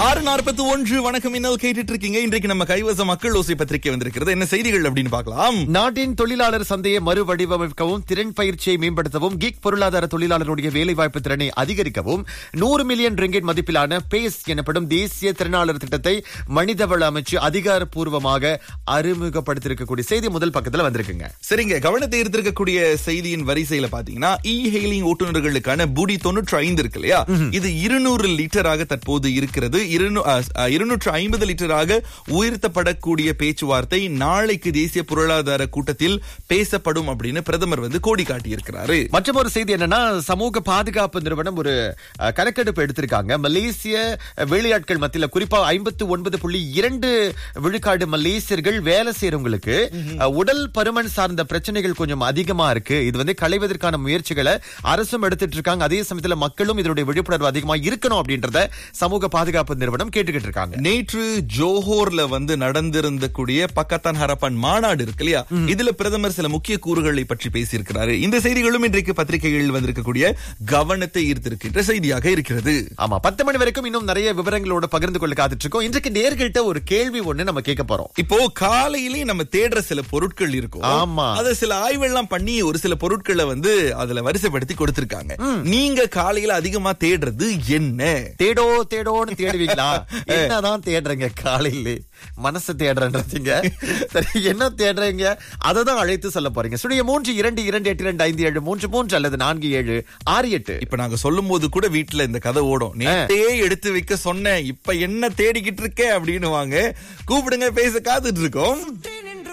ஆறு நாற்பத்தி ஒன்று வணக்கம் இன்னல் கேட்டுட்டு இருக்கீங்க இன்றைக்கு நம்ம கைவச மக்கள் ஓசை பத்திரிகை வந்திருக்கிறது என்ன செய்திகள் அப்படின்னு பார்க்கலாம் நாட்டின் தொழிலாளர் சந்தையை மறுவடிவமைக்கவும் திறன் பயிற்சியை மேம்படுத்தவும் கிக் பொருளாதார தொழிலாளருடைய வேலைவாய்ப்பு திறனை அதிகரிக்கவும் நூறு மில்லியன் ரிங்கெட் மதிப்பிலான பேஸ் எனப்படும் தேசிய திறனாளர் திட்டத்தை மனிதவள அமைச்சு அதிகாரப்பூர்வமாக அறிமுகப்படுத்தியிருக்கக்கூடிய செய்தி முதல் பக்கத்துல வந்திருக்குங்க சரிங்க கவனத்தை ஈர்த்திருக்கக்கூடிய செய்தியின் வரிசையில பாத்தீங்கன்னா இ ஹெயிலிங் ஓட்டுநர்களுக்கான புடி தொண்ணூற்று ஐந்து இருக்கு இல்லையா இது இருநூறு லிட்டராக தற்போது இருக்கிறது இருநூற்று ஐம்பது லிட்டராக உயர்த்தப்படக்கூடிய பேச்சுவார்த்தை நாளைக்கு தேசிய பொருளாதார கூட்டத்தில் பேசப்படும் அப்படின்னு பிரதமர் வந்து கோடி காட்டியிருக்கிறாரு மற்றும் ஒரு செய்தி என்னன்னா சமூக பாதுகாப்பு நிறுவனம் ஒரு அஹ், கணக்கெடுப்பு எடுத்திருக்காங்க மலேசிய வேலையாட்கள் மத்தியில குறிப்பா ஐம்பத்து ஒன்பது புள்ளி இரண்டு விழுக்காடு மலேசியர்கள் வேலை செய்யறவங்களுக்கு அஹ், உடல் பருமன் சார்ந்த பிரச்சனைகள் கொஞ்சம் அதிகமா இருக்கு இது வந்து களைவதற்கான முயற்சிகளை அரசும் எடுத்துட்டு இருக்காங்க அதே சமயத்துல மக்களும் இதனுடைய விழிப்புணர்வு அதிகமா இருக்கணும் அப்படின்றத சமூக பாதுகாப்பு நிறுவனம் கேட்டுக்கிட்டு இருக்காங்க நேற்று ஜோஹோர்ல வந்து நடந்திருந்த கூடிய பக்கத்தான் ஹரப்பான் மாநாடு இருக்கு இல்லையா இதுல பிரதமர் சில முக்கிய கூறுகளை பற்றி பேசியிருக்கிறாரு இந்த செய்திகளும் இன்றைக்கு பத்திரிகைகளில் வந்திருக்கக்கூடிய கவனத்தை ஈர்த்திருக்கின்ற செய்தியாக இருக்கிறது ஆமா பத்து மணி வரைக்கும் இன்னும் நிறைய விவரங்களோட பகிர்ந்து கொள்ள காத்துட்டு இருக்கோம் இன்றைக்கு நேர்கிட்ட ஒரு கேள்வி ஒண்ணு நம்ம கேட்க போறோம் இப்போ காலையிலே நம்ம தேடுற சில பொருட்கள் இருக்கும் ஆமா. அத சில ஆய்வெல்லாம் பண்ணி ஒரு சில பொருட்களை வந்து அதுல வரிசைப்படுத்தி கொடுத்திருக்காங்க நீங்க காலையில அதிகமா தேடுறது என்ன தேடோ தேடோன்னு தேடுவீங்களா என்னதான் தேடுறீங்க காலையில மனசு தேடுறன்றீங்க சரி என்ன தேடுறீங்க அதை தான் அழைத்து சொல்ல போறீங்க சுடைய மூன்று இரண்டு இரண்டு எட்டு இரண்டு ஐந்து ஏழு மூன்று மூன்று அல்லது நான்கு ஏழு ஆறு எட்டு இப்ப நாங்க சொல்லும் போது கூட வீட்டுல இந்த கதை ஓடும் நேத்தே எடுத்து வைக்க சொன்னேன் இப்ப என்ன தேடிக்கிட்டு இருக்க அப்படின்னு வாங்க கூப்பிடுங்க பேச காத்துட்டு இருக்கோம்